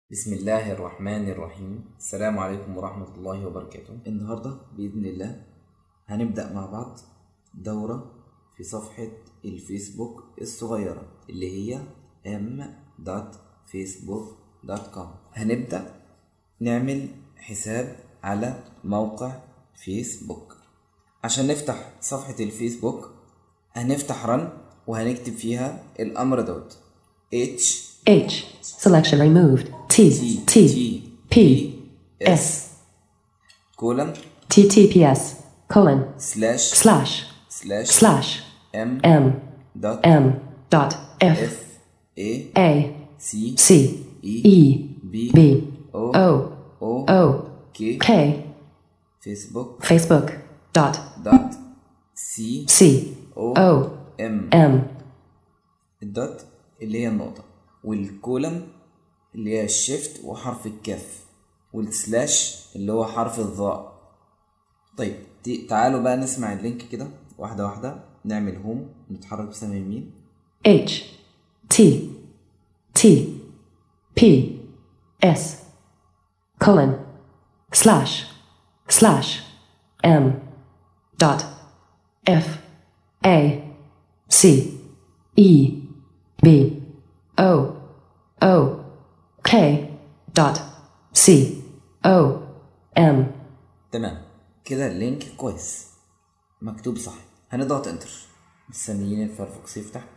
بسم الله الرحمن الرحيم السلام عليكم ورحمة الله وبركاته النهاردة بإذن الله هنبدأ مع بعض دورة في صفحة الفيسبوك الصغيرة اللي هي m.facebook.com هنبدأ نعمل حساب على موقع فيسبوك عشان نفتح صفحة الفيسبوك هنفتح رن وهنكتب فيها الأمر دوت H H. Selection removed. T. T. P. S. كولن TTPS. Colon. سلاش Slash. سلاش Slash. ام M. دوت M. Dot. F. اف اي A. سي C. اي E. بي B. او O. او O. كي K. فيسبوك Facebook. Dot. دوت سي C. او O. ام M. الدوت اللي هي النقطة والكولم اللي هي الشيفت وحرف الكاف والسلاش اللي هو حرف الظاء طيب تي- تعالوا بقى نسمع اللينك كده واحدة واحدة نعمل هوم نتحرك بسهم يمين H. T. T. P. S. Colon. Slash. Slash. M. Dot. F. A. C. E. B. O. O. K. Dot. C. O. M. تمام كده اللينك كويس مكتوب صح هنضغط انتر مستنيين الفايرفوكس يفتح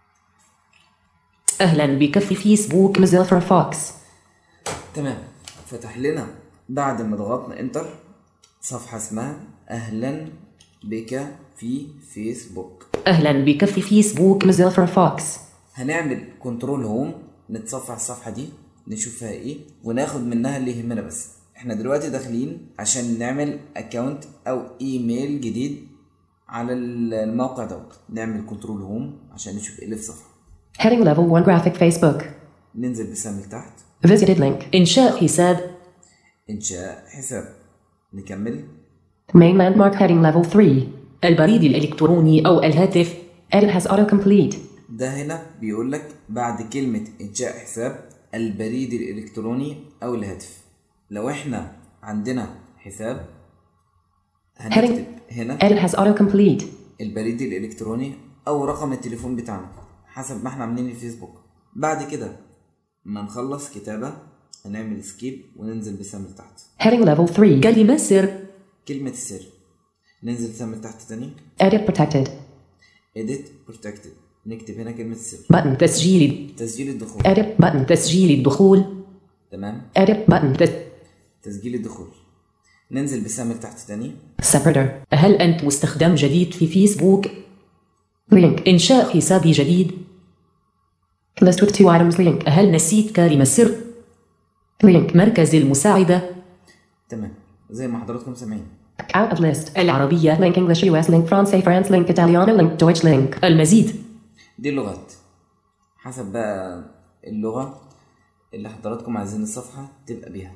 أهلا بك في فيسبوك Mozilla Firefox. تمام فتح لنا بعد ما ضغطنا انتر صفحة اسمها اهلا بك في فيسبوك أهلا بك في فيسبوك Mozilla Firefox. هنعمل كنترول هوم نتصفح الصفحة دي نشوف فيها ايه وناخد منها اللي يهمنا بس احنا دلوقتي داخلين عشان نعمل اكونت او ايميل جديد على الموقع دوت نعمل كنترول هوم عشان نشوف ايه اللي في الصفحة Heading level 1 graphic Facebook. ننزل بالسهم لتحت Visited link. إنشاء حساب انشاء حساب نكمل Main landmark heading level 3. البريد الإلكتروني أو الهاتف Edit has autocomplete. ده هنا بيقول لك بعد كلمة إنشاء حساب البريد الإلكتروني أو الهاتف لو إحنا عندنا حساب هنكتب هنا Edit has autocomplete. البريد الإلكتروني أو رقم التليفون بتاعنا حسب ما إحنا عاملين الفيسبوك بعد كده ما نخلص كتابة هنعمل سكيب وننزل بسهم لتحت Heading level 3. كلمة سر كلمة السر ننزل بسهم لتحت تاني Edit protected. edit protected نكتب هنا كلمة السر Button. تسجيل تسجيل الدخول Edit button. تسجيل الدخول تمام Edit button. تس... تسجيل الدخول ننزل بسهم لتحت تاني Separator. هل أنت مستخدم جديد في فيسبوك؟ Link. إنشاء حساب جديد List with two items link. هل نسيت كلمة سر؟ Link. مركز المساعدة تمام زي ما حضراتكم سامعين Out of list. العربية Link English US link Francais France link Italiano link Deutsch link. المزيد دي اللغات حسب بقى اللغة اللي حضراتكم عايزين الصفحة تبقى بيها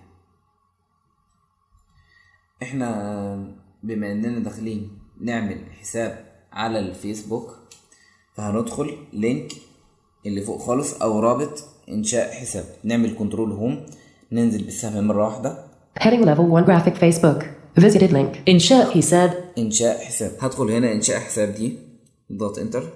احنا بما اننا داخلين نعمل حساب على الفيسبوك فهندخل لينك اللي فوق خالص او رابط انشاء حساب نعمل كنترول هوم ننزل بالسهم مرة واحدة Heading level 1 graphic Facebook. Visited link. إنشاء حساب انشاء حساب هدخل هنا انشاء حساب دي ضغط انتر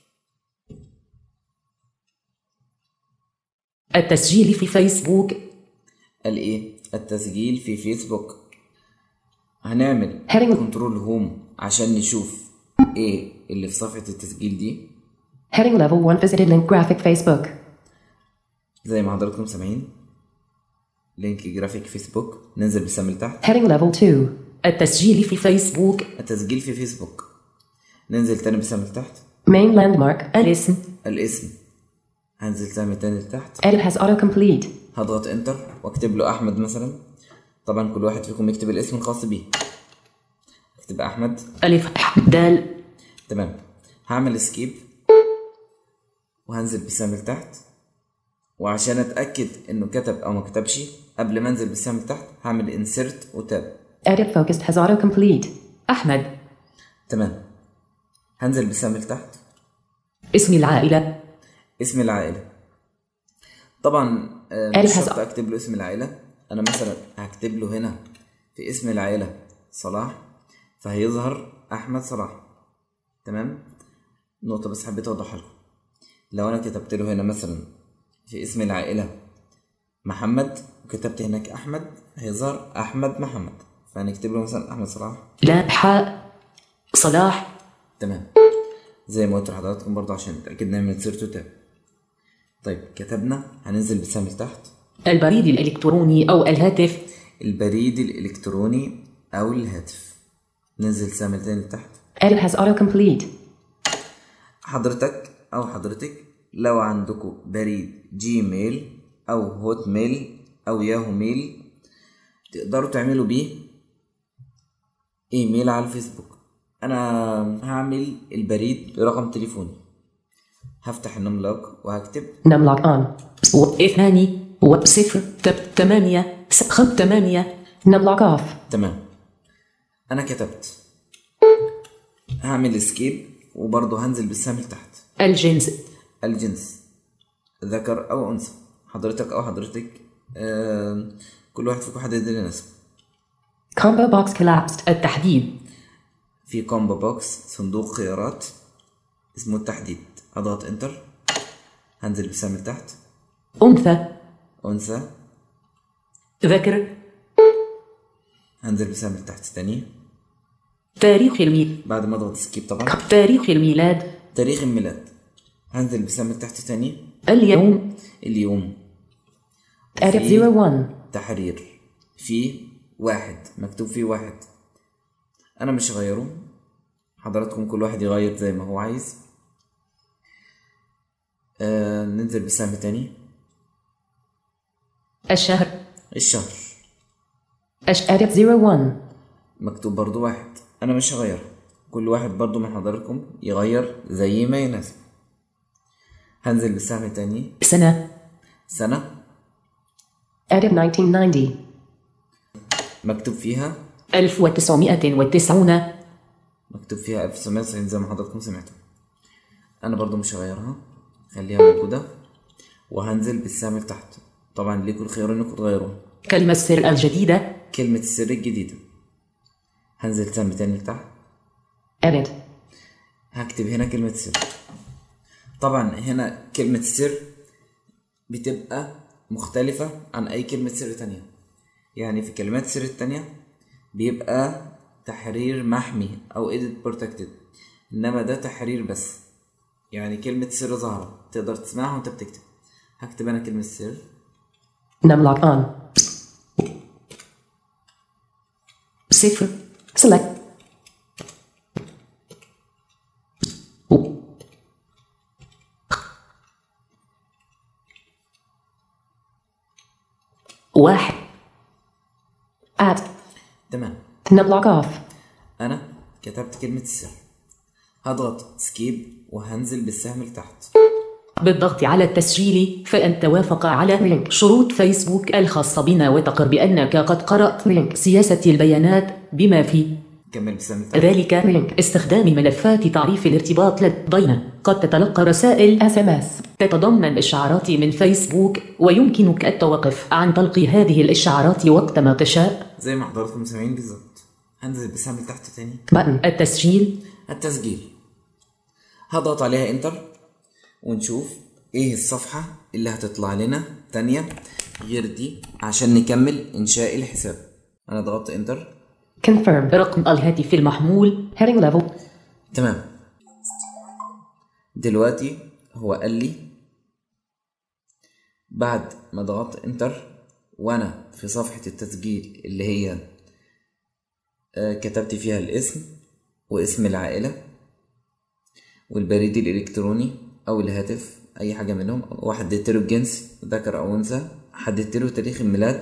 التسجيل في فيسبوك الايه التسجيل في فيسبوك هنعمل Heading- كنترول هوم عشان نشوف ايه اللي في صفحة التسجيل دي Heading level 1 visited link graphic Facebook. زي ما حضراتكم سامعين لينك جرافيك فيسبوك ننزل بالسهم لتحت Heading level 2. التسجيل في فيسبوك التسجيل في فيسبوك ننزل تاني بالسهم لتحت Main landmark. الاسم الاسم هنزل سهم تاني لتحت Edit has autocomplete. هضغط انتر واكتب له احمد مثلا طبعا كل واحد فيكم يكتب الاسم الخاص بيه اكتب احمد ألف ح دال تمام هعمل سكيب وهنزل بالسهم لتحت وعشان اتاكد انه كتب او ما كتبش قبل ما انزل بالسهم لتحت هعمل انسرت وتاب Edit focused has autocomplete. أحمد تمام هنزل بالسهم لتحت اسم العائلة اسم العائله طبعا آه، Edit مش has- شرط اكتب له اسم العائله انا مثلا هكتب له هنا في اسم العائله صلاح فهيظهر احمد صلاح تمام نقطه بس حبيت اوضحها لكم لو انا كتبت له هنا مثلا في اسم العائله محمد وكتبت هناك احمد هيظهر احمد محمد فهنكتب له مثلا احمد صلاح لا حاء صلاح تمام زي ما قلت لحضراتكم برضه عشان نتأكد نعمل سيرت وتاب طيب كتبنا هننزل بسهم لتحت البريد الإلكتروني أو الهاتف البريد الإلكتروني أو الهاتف ننزل سهم تاني لتحت Edit has autocomplete. حضرتك أو حضرتك لو عندكم بريد جيميل أو هوت ميل أو ياهو ميل تقدروا تعملوا بيه ايميل على الفيسبوك انا هعمل البريد برقم تليفوني هفتح النملك وهكتب Numlock on. واثنان وصفر تب ثمانية س- خط ثمانية Numlock off. تمام انا كتبت هعمل اسكيب وبرضه هنزل بالسهم لتحت الجنس الجنس ذكر او انثى حضرتك او حضرتك آه كل واحد فيكم حدد اللي يناسبه Combo box collapsed. التحديد في كومبو بوكس صندوق خيارات اسمه التحديد اضغط انتر هنزل بالسهم لتحت أنثى انثى ذكر هنزل بالسهم لتحت تاني تاريخ الميلاد بعد ما اضغط سكيب طبعا تاريخ الميلاد تاريخ الميلاد هنزل بالسهم لتحت تاني اليوم اليوم Edit في 01. تحرير في واحد مكتوب فيه واحد انا مش هغيره حضراتكم كل واحد يغير زي ما هو عايز آه ننزل بالسهم تاني الشهر الشهر Edit 01. مكتوب برضو واحد انا مش هغيرها كل واحد برضو من حضراتكم يغير زي ما يناسب هنزل بالسهم تاني سنة سنة Edit 1990. مكتوب فيها 1990 مكتوب فيها 1990 زي ما حضراتكم سمعتوا انا برضو مش هغيرها خليها موجودة وهنزل بالسهم لتحت طبعا ليكوا الخيار انكم تغيروها كلمة السر الجديدة كلمة السر الجديدة هنزل سهم تاني لتحت Edit. هكتب هنا كلمة سر طبعا هنا كلمة سر بتبقى مختلفة عن أي كلمة سر تانية يعني في كلمات السر التانية بيبقى تحرير محمي أو edit protected إنما ده تحرير بس يعني كلمة سر ظاهرة تقدر تسمعها وأنت بتكتب هكتب أنا كلمة سر Numlock on. صفر Select. واحد Add. تمام Numlock off. أنا كتبت كلمة السر هضغط سكيب وهنزل بالسهم لتحت بالضغط على التسجيل فأن توافق على Link. شروط فيسبوك الخاصة بنا وتقر بأنك قد قرأت Link. سياسة البيانات بما في كمل بالسهم لتحت ذلك Link. استخدام ملفات تعريف الارتباط لدينا قد تتلقى رسائل SMS. تتضمن إشعارات من فيسبوك ويمكنك التوقف عن تلقي هذه الإشعارات وقتما تشاء زي ما حضراتكم سامعين بالظبط هنزل بالسهم لتحت تاني Button. التسجيل التسجيل هضغط عليها انتر ونشوف ايه الصفحة اللي هتطلع لنا تانية غير دي عشان نكمل انشاء الحساب انا ضغطت انتر Confirm. رقم الهاتف المحمول Heading level. تمام دلوقتي هو قال لي بعد ما ضغطت انتر وانا في صفحة التسجيل اللي هي آه، كتبت فيها الاسم واسم العائلة والبريد الإلكتروني أو الهاتف أي حاجة منهم وحددت له الجنس ذكر أو أنثى حددت له تاريخ الميلاد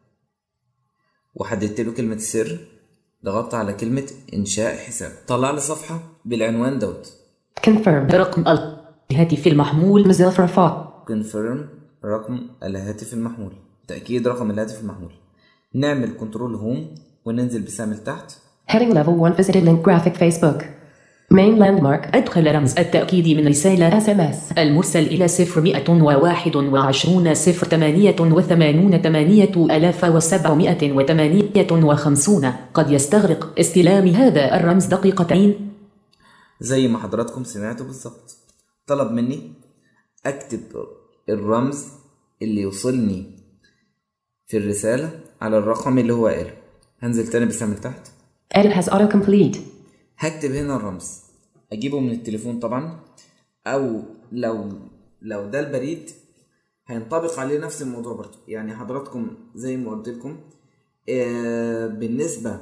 وحددت له كلمة السر ضغطت على كلمة إنشاء حساب طلع لي صفحة بالعنوان دوت Confirm. رقم الهاتف المحمول Mozilla for a font. كونفيرم رقم الهاتف المحمول تأكيد رقم الهاتف المحمول نعمل كنترول هوم وننزل بسهم لتحت Heading level 1 visited link graphic Facebook. Main landmark. أدخل رمز التأكيد من رسالة SMS. المرسل إلى صفر مئة وواحد وعشرون صفر ثمانية وثمانون ثمانية ألاف وسبعمائة وثمانية وخمسون قد يستغرق استلام هذا الرمز دقيقتين زي ما حضراتكم سمعتوا بالظبط طلب مني اكتب الرمز اللي يوصلني في الرسالة على الرقم اللي هو قاله هنزل تاني بس من تحت Edit has autocomplete. هكتب هنا الرمز اجيبه من التليفون طبعا او لو لو ده البريد هينطبق عليه نفس الموضوع برضه يعني حضراتكم زي ما قلت لكم آه بالنسبة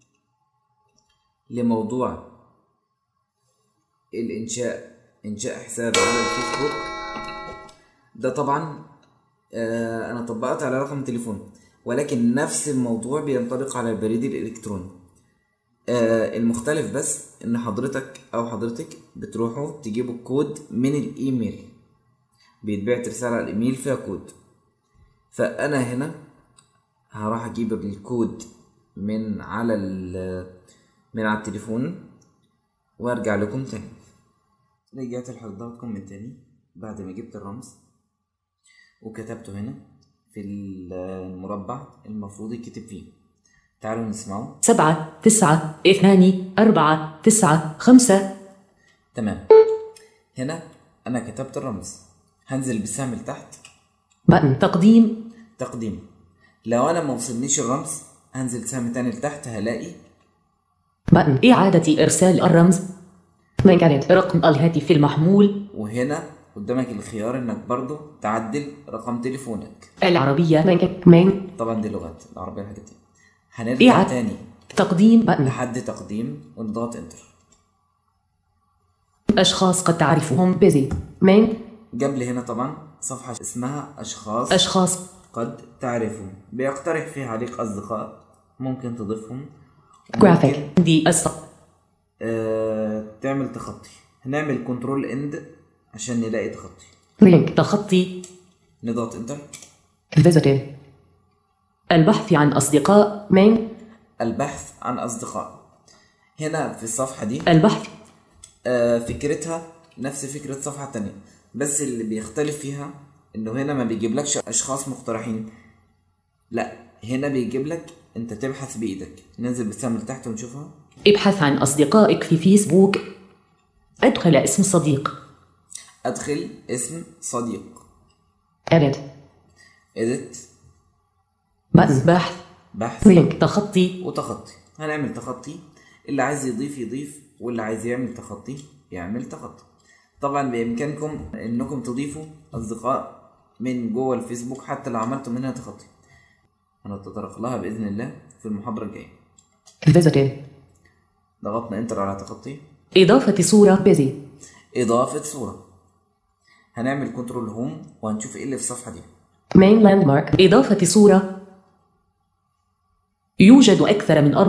لموضوع الانشاء انشاء حساب على الفيسبوك ده طبعا آه انا طبقت على رقم تليفون ولكن نفس الموضوع بينطبق على البريد الالكتروني آه المختلف بس ان حضرتك او حضرتك بتروحوا تجيبوا الكود من الايميل بيتبعت رسالة على الايميل فيها كود فانا هنا هروح اجيب الكود من على ال من على التليفون وارجع لكم تاني رجعت لحضراتكم من تاني بعد ما جبت الرمز وكتبته هنا في المربع المفروض يكتب فيه تعالوا نسمعه سبعة تسعة اثنان أربعة تسعة خمسة تمام هنا انا كتبت الرمز هنزل بالسهم لتحت Button. تقديم تقديم لو انا ما وصلنيش الرمز هنزل سهم تاني لتحت هلاقي Button. إعادة إرسال الرمز Link edit. رقم الهاتف المحمول وهنا قدامك الخيار انك برضو تعدل رقم تليفونك العربية Link main. طبعا دي لغات العربية الحاجات دي هنرجع إعادة تاني تقديم Button. لحد تقديم ونضغط انتر أشخاص قد تعرفهم Busy. Main. جاب لي هنا طبعا صفحة اسمها أشخاص أشخاص قد تعرفهم بيقترح فيها عليك أصدقاء ممكن تضيفهم Graphic. ممكن دي أص آه تعمل تخطي هنعمل كنترول اند عشان نلاقي تخطي Link. تخطي نضغط انتر Visited. البحث عن أصدقاء Main. البحث عن أصدقاء هنا في الصفحة دي البحث آه فكرتها نفس فكرة صفحة تانية بس اللي بيختلف فيها انه هنا ما بيجيبلكش اشخاص مقترحين لا هنا بيجيب لك انت تبحث بايدك ننزل بالسهم لتحت ونشوفها ابحث عن أصدقائك في فيسبوك أدخل اسم صديق ادخل اسم صديق Edit. edit Button. بحث بحث Link. تخطي وتخطي هنعمل تخطي اللي عايز يضيف يضيف واللي عايز يعمل تخطي يعمل تخطي طبعا بامكانكم انكم تضيفوا اصدقاء من جوه الفيسبوك حتى لو عملتوا منها تخطي هنتطرق لها باذن الله في المحاضره الجايه Visited. ضغطنا انتر على تخطي إضافة صورة Busy. اضافه صوره هنعمل كنترول هوم وهنشوف ايه اللي في الصفحه دي Main landmark. إضافة صورة يوجد أكثر من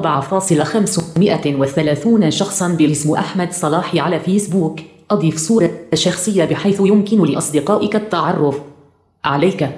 4,530 شخصا باسم أحمد صلاح على فيسبوك أضف صورة شخصية بحيث يمكن لأصدقائك التعرف عليك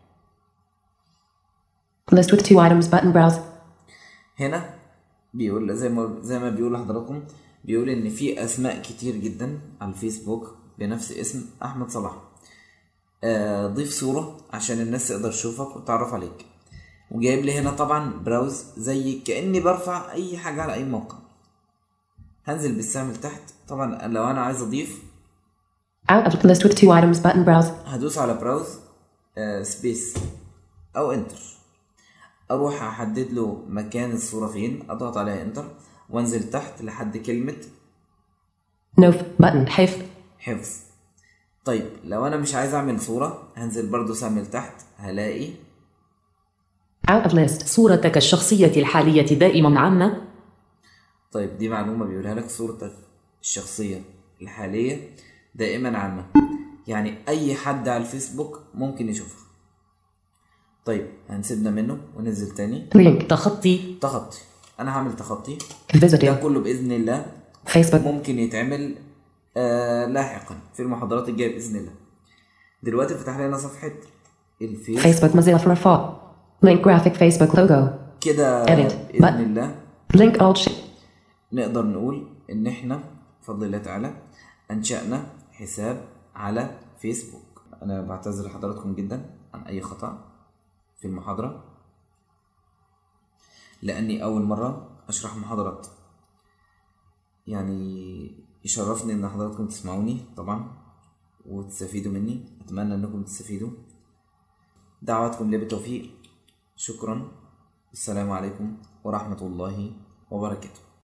List with two items. Button browse. هنا بيقول زي ما زي ما بيقول لحضراتكم بيقول ان في اسماء كتير جدا على الفيسبوك بنفس اسم احمد صلاح آه ضيف صورة عشان الناس تقدر تشوفك وتتعرف عليك وجايب لي هنا طبعا براوز زي كاني برفع اي حاجة على اي موقع هنزل بالسهم لتحت طبعا لو انا عايز اضيف Out of list with two items. Button browse. هدوس على براوز آه سبيس او انتر اروح احدد له مكان الصورة فين اضغط عليها انتر وانزل تحت لحد كلمة No. f- Button. حفظ حفظ طيب لو انا مش عايز اعمل صورة هنزل برضو سهم لتحت هلاقي Out of list. صورتك الشخصية الحالية دائما عامة طيب دي معلومة بيقولها لك صورتك الشخصية الحالية دائما عامة يعني اي حد على الفيسبوك ممكن يشوفها طيب هنسيبنا منه وننزل تاني Link. تخطي تخطي انا هعمل تخطي ده Visited. كله باذن الله Facebook. ممكن يتعمل آه لاحقا في المحاضرات الجايه باذن الله دلوقتي فتح لنا صفحه الفيس Facebook Mozilla for a fall. Link graphic Facebook logo. كده Edit. باذن Button. الله Link alt sh- نقدر نقول ان احنا بفضل الله تعالى أنشأنا حساب على فيسبوك أنا بعتذر لحضراتكم جدا عن أي خطأ في المحاضرة لأني أول مرة أشرح محاضرات يعني يشرفني إن حضراتكم تسمعوني طبعا وتستفيدوا مني أتمنى إنكم تستفيدوا دعواتكم لي بالتوفيق شكرا السلام عليكم ورحمة الله وبركاته